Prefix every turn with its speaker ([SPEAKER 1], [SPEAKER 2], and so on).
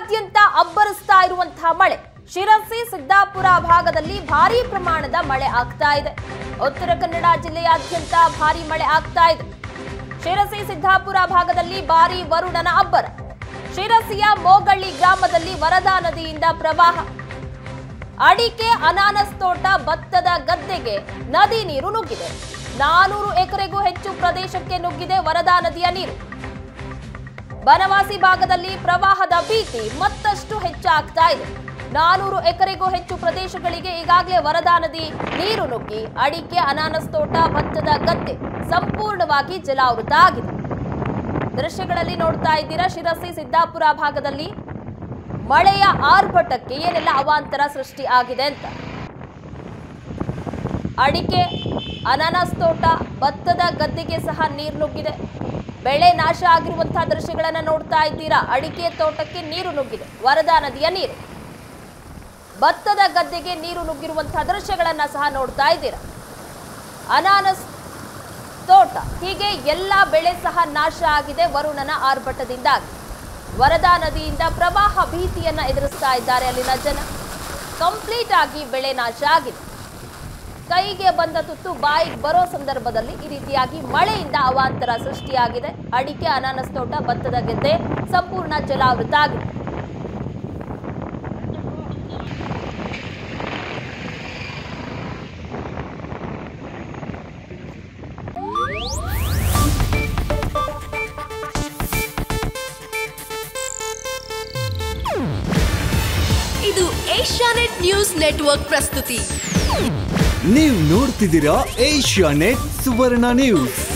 [SPEAKER 1] ಜಿಲ್ಲೆಯಾದ್ಯಂತ ಅಬ್ಬರಿಸ್ತಾ ಇರುವಂತಹ ಮಳೆ ಶಿರಸಿ ಸಿದ್ದಾಪುರ ಭಾಗದಲ್ಲಿ ಭಾರೀ ಪ್ರಮಾಣದ ಮಳೆ ಆಗ್ತಾ ಇದೆ ಉತ್ತರ ಕನ್ನಡ ಜಿಲ್ಲೆಯಾದ್ಯಂತ ಭಾರೀ ಮಳೆ ಆಗ್ತಾ ಇದೆ ಶಿರಸಿ ಸಿದ್ದಾಪುರ ಭಾಗದಲ್ಲಿ ಭಾರೀ ವರುಣನ ಅಬ್ಬರ ಶಿರಸಿಯ ಮೋಗಳ್ಳಿ ಗ್ರಾಮದಲ್ಲಿ ವರದಾ ನದಿಯಿಂದ ಪ್ರವಾಹ ಅಡಿಕೆ ಅನಾನಸ್ ತೋಟ ಭತ್ತದ ಗದ್ದೆಗೆ ನದಿ ನೀರು ನುಗ್ಗಿದೆ ನಾನೂರು ಎಕರೆಗೂ ಹೆಚ್ಚು ಪ್ರದೇಶಕ್ಕೆ ನುಗ್ಗಿದೆ ವರದಾ ನದಿಯ ನೀರು ಬನವಾಸಿ ಭಾಗದಲ್ಲಿ ಪ್ರವಾಹದ ಭೀತಿ ಮತ್ತಷ್ಟು ಹೆಚ್ಚಾಗ್ತಾ ಇದೆ ನಾನೂರು ಎಕರೆಗೂ ಹೆಚ್ಚು ಪ್ರದೇಶಗಳಿಗೆ ಈಗಾಗಲೇ ವರದಾ ನದಿ ನೀರು ನುಗ್ಗಿ ಅಡಿಕೆ ಅನಾನಸ್ ತೋಟ ಭತ್ತದ ಗದ್ದೆ ಸಂಪೂರ್ಣವಾಗಿ ಜಲಾವೃತ ಆಗಿದೆ ದೃಶ್ಯಗಳಲ್ಲಿ ನೋಡ್ತಾ ಇದ್ದೀರಾ ಶಿರಸಿ ಸಿದ್ದಾಪುರ ಭಾಗದಲ್ಲಿ ಮಳೆಯ ಆರ್ಭಟಕ್ಕೆ ಏನೆಲ್ಲ ಅವಾಂತರ ಸೃಷ್ಟಿ ಆಗಿದೆ ಅಂತ ಅಡಿಕೆ ಅನಾನಸ್ ತೋಟ ಭತ್ತದ ಗದ್ದೆಗೆ ಸಹ ನೀರು ನುಗ್ಗಿದೆ ಬೆಳೆ ನಾಶ ಆಗಿರುವಂತಹ ದೃಶ್ಯಗಳನ್ನ ನೋಡ್ತಾ ಇದ್ದೀರಾ ಅಡಿಕೆ ತೋಟಕ್ಕೆ ನೀರು ನುಗ್ಗಿದೆ ವರದಾ ನದಿಯ ನೀರು ಭತ್ತದ ಗದ್ದೆಗೆ ನೀರು ನುಗ್ಗಿರುವಂತಹ ದೃಶ್ಯಗಳನ್ನ ಸಹ ನೋಡ್ತಾ ಇದ್ದೀರಾ ಅನಾನಸ್ ತೋಟ ಹೀಗೆ ಎಲ್ಲ ಬೆಳೆ ಸಹ ನಾಶ ಆಗಿದೆ ವರುಣನ ಆರ್ಭಟದಿಂದಾಗಿ ವರದಾ ನದಿಯಿಂದ ಪ್ರವಾಹ ಭೀತಿಯನ್ನ ಎದುರಿಸ್ತಾ ಇದ್ದಾರೆ ಅಲ್ಲಿನ ಜನ ಕಂಪ್ಲೀಟ್ ಆಗಿ ಬೆಳೆ ನಾಶ ಆಗಿದೆ ಕೈಗೆ ಬಂದ ತುತ್ತು ಬಾಯಿಗೆ ಬರೋ ಸಂದರ್ಭದಲ್ಲಿ ಈ ರೀತಿಯಾಗಿ ಮಳೆಯಿಂದ ಅವಾಂತರ ಸೃಷ್ಟಿಯಾಗಿದೆ ಅಡಿಕೆ ಅನಾನಸ್ ತೋಟ ಭತ್ತದ ಗೆದ್ದೆ ಸಂಪೂರ್ಣ ಜಲಾವೃತ ಆಗಿದೆ
[SPEAKER 2] ಇದು ಏಷ್ಯಾನೆಟ್ ನ್ಯೂಸ್ ನೆಟ್ವರ್ಕ್ ಪ್ರಸ್ತುತಿ
[SPEAKER 3] ನೀವು ನೋಡ್ತಿದ್ದೀರಾ ಏಷ್ಯಾ ನೆಟ್ ಸುವರ್ಣ ನ್ಯೂಸ್